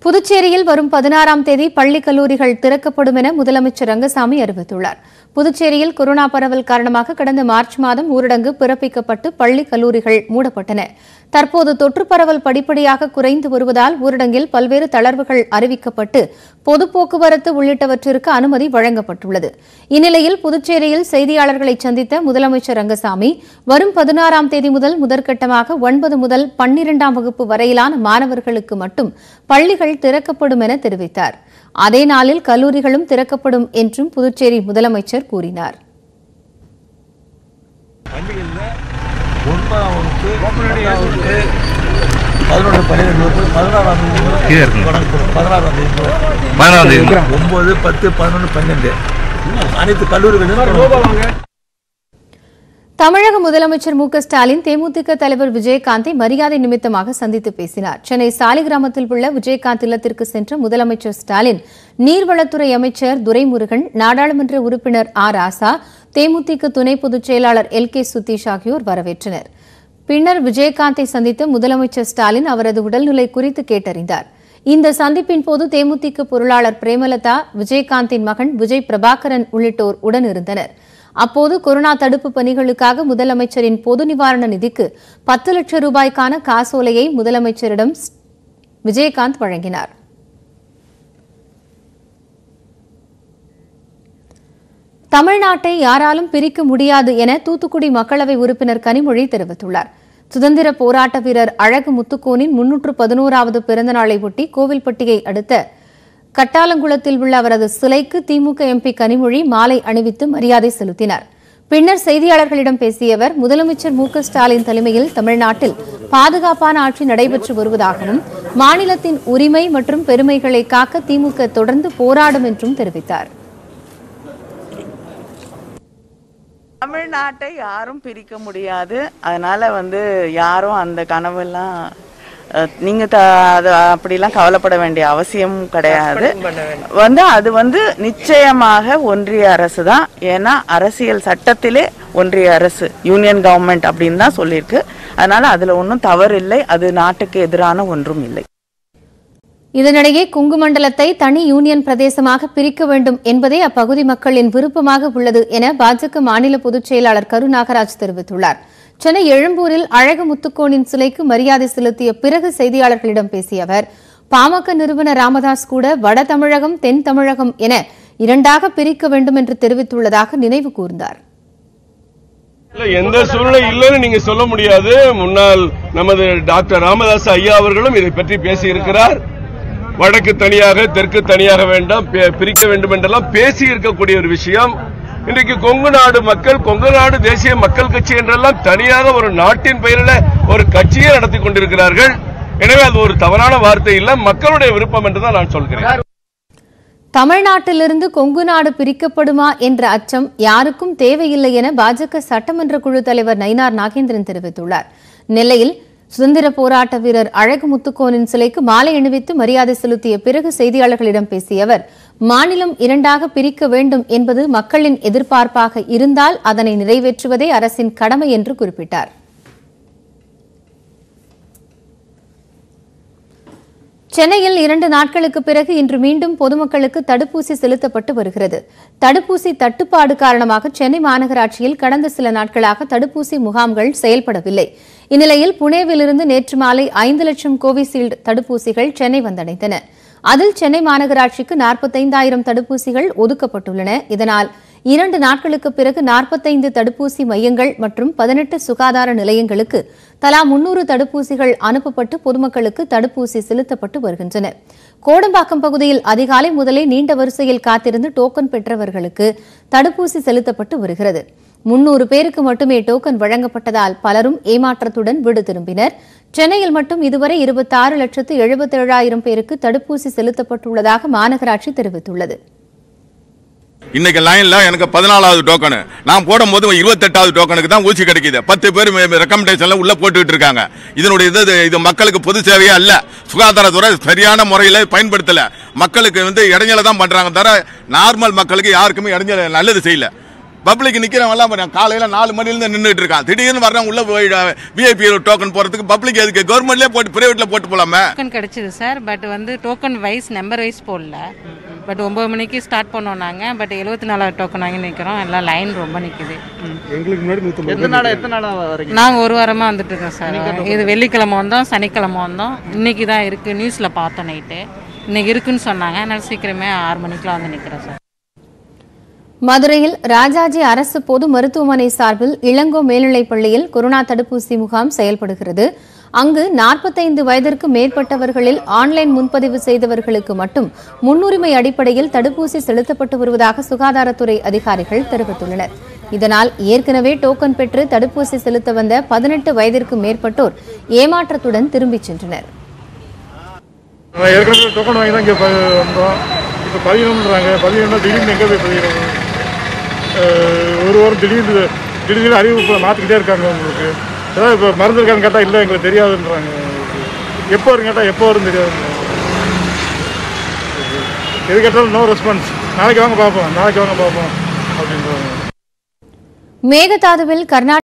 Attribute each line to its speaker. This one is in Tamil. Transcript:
Speaker 1: புதுச்சேரியில் வரும் பதினாறாம் தேதி பள்ளி கல்லூரிகள் திறக்கப்படும் என முதலமைச்சர் ரங்கசாமி அறிவித்துள்ளார் புதுச்சேரியில் கொரோனா பரவல் காரணமாக கடந்த மார்ச் மாதம் ஊரடங்கு பிறப்பிக்கப்பட்டு பள்ளி கல்லூரிகள் மூடப்பட்டன தற்போது தொற்று பரவல் படிப்படியாக குறைந்து வருவதால் ஊரடங்கில் பல்வேறு தளர்வுகள் அறிவிக்கப்பட்டு பொது போக்குவரத்து உள்ளிட்டவற்றிற்கு அனுமதி வழங்கப்பட்டுள்ளது இந்நிலையில் புதுச்சேரியில் செய்தியாளர்களை சந்தித்த முதலமைச்சர் ரங்கசாமி வரும் பதினாறாம் தேதி முதல் முதற்கட்டமாக ஒன்பது முதல் பன்னிரெண்டாம் வகுப்பு வரையிலான மாணவர்களுக்கு மட்டும் பள்ளிகள் திறக்கப்படும் என தெரிவித்தார் அதே நாளில் கல்லூரிகளும் திறக்கப்படும் என்றும் புதுச்சேரி முதலமைச்சர் கூறினார்
Speaker 2: பள்ளிகளில் ஒன்பதாம் வகுப்பு பன்னெண்டாம் வகுப்பு பதினொன்று பன்னிரெண்டு வகுப்பு பதினாறாம் தேதி முதல் தொடங்கப்படும் பதினாறாம் தேதி முதல்.
Speaker 3: பதினாறாம் தேதி
Speaker 2: ஒன்பது பத்து பதினொன்று பன்னெண்டு அனைத்து கல்லூரிகளிலும் தொடங்கப்படும்.
Speaker 1: தமிழக முதலமைச்சர் மு க ஸ்டாலின் தேமுதிக தலைவர் விஜயகாந்தை மரியாதை நிமித்தமாக சந்தித்து பேசினார் சென்னை சாலிகிராமத்தில் உள்ள விஜயகாந்த் இல்லத்திற்கு சென்ற முதலமைச்சர் ஸ்டாலின் நீர்வளத்துறை அமைச்சர் துரைமுருகன் நாடாளுமன்ற உறுப்பினர் ஆ ராசா தேமுதிக துணை பொதுச் செயலாளர் எல் கே சுதீஷ் ஆகியோர் வரவேற்றனர் பின்னர் விஜயகாந்தை சந்தித்த முதலமைச்சர் ஸ்டாலின் அவரது உடல்நிலை குறித்து கேட்டறிந்தார் இந்த சந்திப்பின் போது தேமுதிக பொருளாளர் பிரேமலதா விஜயகாந்தின் மகன் விஜய் பிரபாகரன் உள்ளிட்டோர் உடனிருந்தனர் அப்போது கொரோனா தடுப்பு பணிகளுக்காக முதலமைச்சரின் பொது நிவாரண நிதிக்கு பத்து லட்சம் ரூபாய்க்கான காசோலையை முதலமைச்சரிடம் ஸ்- விஜயகாந்த் வழங்கினார் தமிழ்நாட்டை யாராலும் பிரிக்க முடியாது என தூத்துக்குடி மக்களவை உறுப்பினர் கனிமொழி தெரிவித்துள்ளார் சுதந்திர போராட்ட வீரர் அழகு முத்துக்கோனின் முன்னூற்று பதினோராவது பிறந்த நாளை ஒட்டி கோவில்பட்டியை அடுத்த கட்டாலங்குளத்தில் உள்ள அவரது சிலைக்கு திமுக எம்பி கனிமொழி மாலை அணிவித்து மரியாதை செலுத்தினார் பின்னர் செய்தியாளர்களிடம் பேசிய அவர் முதலமைச்சர் மு க ஸ்டாலின் தலைமையில் தமிழ்நாட்டில் பாதுகாப்பான ஆட்சி நடைபெற்று வருவதாகவும் மாநிலத்தின் உரிமை மற்றும் பெருமைகளை காக்க திமுக தொடர்ந்து போராடும் என்றும் தெரிவித்தார்
Speaker 4: தமிழ்நாட்டை யாரும் பிரிக்க முடியாது அதனால வந்து யாரும் அந்த கனவெல்லாம் அஹ், நீங்க த- அது அப்படிலாம் கவலைப்பட வேண்டிய அவசியம் கிடையாது வந்து அது வந்து நிச்சயமாக ஒன்றிய அரசு தான் ஏன்னா அரசியல் சட்டத்திலே ஒன்றிய அரசு யூனியன் கவர்மெண்ட் அப்படின்னு தான் சொல்லியிருக்கு அதனால அதுல ஒன்றும் தவறு இல்லை அது நாட்டுக்கு எதிரான ஒன்றும் இல்லை
Speaker 1: இதனிடையே குங்கு மண்டலத்தை தனி யூனியன் பிரதேசமாக பிரிக்க வேண்டும் என்பதே அப்பகுதி மக்களின் விருப்பமாக உள்ளது என பாஜக மாநில பொதுச் செயலாளர் கரு நாகராஜ் தெரிவித்துள்ளார் சென்னை எழும்பூரில் அழகு முத்துக்கோனின் சிலைக்கு மரியாதை செலுத்திய பிறகு செய்தியாளர்களிடம் பேசிய அவர் பாமக நிறுவனர் ராமதாஸ் கூட வட தமிழகம் தென் தமிழகம் என இரண்டாக பிரிக்க வேண்டும் என்று தெரிவித்துள்ளதாக நினைவு கூர்ந்தார்
Speaker 5: இல்ல எந்த சூழ்நிலை இல்லைன்னு நீங்க சொல்ல முடியாது முன்னாள் நமது டாக்டர் ராமதாஸ் ஐயா அவர்களும் இதை பற்றி பேசி இருக்கிறார் வடக்கு தனியாக தெற்கு தனியாக வேண்டாம் பி- பிரிக்க வேண்டும் என்றெல்லாம் பேசி இருக்கக்கூடிய ஒரு விஷயம் இன்றைக்கு கொங்கு நாடு மக்கள் கொங்கு நாடு தேசிய மக்கள் கட்சி என்றெல்லாம் தனியாக ஒரு நாட்டின் பெயரில் ஒரு கட்சியை நடத்தி கொண்டிருக்கிறார்கள் எனவே அது ஒரு தவறான வார்த்தை இல்ல மக்களுடைய விருப்பம் என்றுதான் நான் சொல்கிறேன்
Speaker 1: தமிழ்நாட்டிலிருந்து கொங்கு நாடு பிரிக்கப்படுமா என்ற அச்சம் யாருக்கும் தேவையில்லை என பாஜக சட்டமன்ற குழு தலைவர் நயினார் நாகேந்திரன் தெரிவித்துள்ளார் நெல்லையில் சுதந்திர போராட்ட வீரர் அழகு முத்துக்கோனின் சிலைக்கு மாலை அணிவித்து மரியாதை செலுத்திய பிறகு செய்தியாளர்களிடம் பேசிய அவர் மாநிலம் இரண்டாக பிரிக்க வேண்டும் என்பது மக்களின் எதிர்பார்ப்பாக இருந்தால் அதனை நிறைவேற்றுவதே அரசின் கடமை என்று குறிப்பிட்டார் சென்னையில் இரண்டு நாட்களுக்கு பிறகு இன்று மீண்டும் பொதுமக்களுக்கு தடுப்பூசி செலுத்தப்பட்டு வருகிறது தடுப்பூசி தட்டுப்பாடு காரணமாக சென்னை மாநகராட்சியில் கடந்த சில நாட்களாக தடுப்பூசி முகாம்கள் செயல்படவில்லை இந்நிலையில் புனேவிலிருந்து நேற்று மாலை ஐந்து லட்சம் கோவிஷீல்டு தடுப்பூசிகள் சென்னை வந்தடைந்தன அதில் சென்னை மாநகராட்சிக்கு நாற்பத்தைந்தாயிரம் தடுப்பூசிகள் ஒதுக்கப்பட்டுள்ளன இதனால் இரண்டு நாட்களுக்கு பிறகு நாற்பத்தைந்து தடுப்பூசி மையங்கள் மற்றும் பதினெட்டு சுகாதார நிலையங்களுக்கு தலா முன்னூறு தடுப்பூசிகள் அனுப்பப்பட்டு பொதுமக்களுக்கு தடுப்பூசி செலுத்தப்பட்டு வருகின்றன கோடம்பாக்கம் பகுதியில் அதிகாலை முதலே நீண்ட வரிசையில் காத்திருந்து டோக்கன் பெற்றவர்களுக்கு தடுப்பூசி செலுத்தப்பட்டு வருகிறது முன்னூறு பேருக்கு மட்டுமே டோக்கன் வழங்கப்பட்டதால் பலரும் ஏமாற்றத்துடன் வீடு திரும்பினர் சென்னையில் மட்டும் இதுவரை இருபத்தாறு லட்சத்து எழுபத்தேழாயிரம் பேருக்கு தடுப்பூசி செலுத்தப்பட்டுள்ளதாக மாநகராட்சி தெரிவித்துள்ளது
Speaker 3: இன்னைக்கு லைன்ல எனக்கு பதினாலாவது டோக்கனு நான் போடும்போது இருபத்தெட்டாவது டோக்கனுக்கு தான் ஊசி கிடைக்குது பத்து பேர் ரெக்கமெண்டேஷன்ல உள்ள போட்டுக்கிட்டு இருக்காங்க இதனுடைய இது இது மக்களுக்கு பொது சேவையா இல்ல சுகாதாரத்துறை சரியான முறையில் பயன்படுத்தல மக்களுக்கு வந்து இடைஞ்சல தான் பண்றாங்க தவிர நார்மல் மக்களுக்கு யாருக்குமே இடைஞ்சல நல்லது செய்யல பப்ளிக் நிக்கிறவங்க எல்லாம் பாருங்க, காலையில நாலு மணில இருந்து நின்றுட்டு இருக்கான் திடீர்னு வர்றவங்க உள்ள போய் விஐபி டோக்கன் போறதுக்கு பப்ளிக் எதுக்கு கவர்மெண்ட்லயே போட்டு பிரைவேட்ல போட்டு போலாமே
Speaker 6: டோக்கன் கிடைச்சிது சார் பட் வந்து டோக்கன் வைஸ் நம்பர் வைஸ் போடல பட் ஒம்பது மணிக்கு ஸ்டார்ட் பண்ணோம் நாங்கள் பட் எழுபத்தி நாலாவது டோக்கன் வாங்கி நிற்கிறோம் எல்லாம் லைன் ரொம்ப நிற்குது
Speaker 7: எங்களுக்கு முன்னாடி நூற்றம்பது
Speaker 8: எத்தனை நாளா எத்தனை நாளா வரீங்க
Speaker 6: நாங்கள் ஒரு வாரமாக வந்துட்டு இருக்கோம் சார் இது வெள்ளிக்கிழமை வந்தோம் சனிக்கிழமை வந்தோம் இன்னைக்கு தான் இருக்குது நியூஸில் பார்த்தோம் நைட்டு இன்னைக்கு இருக்குன்னு சொன்னாங்க அதனால சீக்கிரமே ஆறு மணிக்கெலாம் வந்து நிற்கிறோம் சார்
Speaker 1: மதுரையில் ராஜாஜி அரசு பொது மருத்துவமனை சார்பில் இளங்கோ மேல்நிலைப் பள்ளியில் கொரோனா தடுப்பூசி முகாம் செயல்படுகிறது அங்கு நாற்பத்தைந்து வயதிற்கு மேற்பட்டவர்களில் ஆன்லைன் முன்பதிவு செய்தவர்களுக்கு மட்டும் முன்னுரிமை அடிப்படையில் தடுப்பூசி செலுத்தப்பட்டு வருவதாக சுகாதாரத்துறை அதிகாரிகள் தெரிவித்துள்ளனர் இதனால் ஏற்கனவே டோக்கன் பெற்று தடுப்பூசி செலுத்த வந்த பதினெட்டு வயதிற்கு மேற்பட்டோர் ஏமாற்றத்துடன் திரும்பிச் சென்றனர்
Speaker 7: நான் ஏற்கனவே டோக்கன் வாங்கி தான் இங்கே வந்தோம் இப்போ பதியணுன்றாங்க பதியணும்னா திடீர்னு எங்கே போய் பதியணும் அஹ் ஒரு வாரம் திடீர்னு திடீர்னு அறிவிப்பு மாற்றிக்கிட்டே இருக்காங்க உங்களுக்கு ஏதாவது இப்போ மருந்து இருக்கான்னு கேட்டால் இல்லை எங்களுக்கு தெரியாதுன்றாங்க எப்போ வரும் கேட்டால் எப்போ வரும் தெரியாதுன்றாங்க எது கேட்டாலும் நோ ரெஸ்பான்ஸ் நாளைக்கு வாங்க பார்ப்போம் நாளைக்கு வாங்க பார்ப்போம் அப்படின்றாங்க
Speaker 1: மேகதாதுவில் கர்நாடக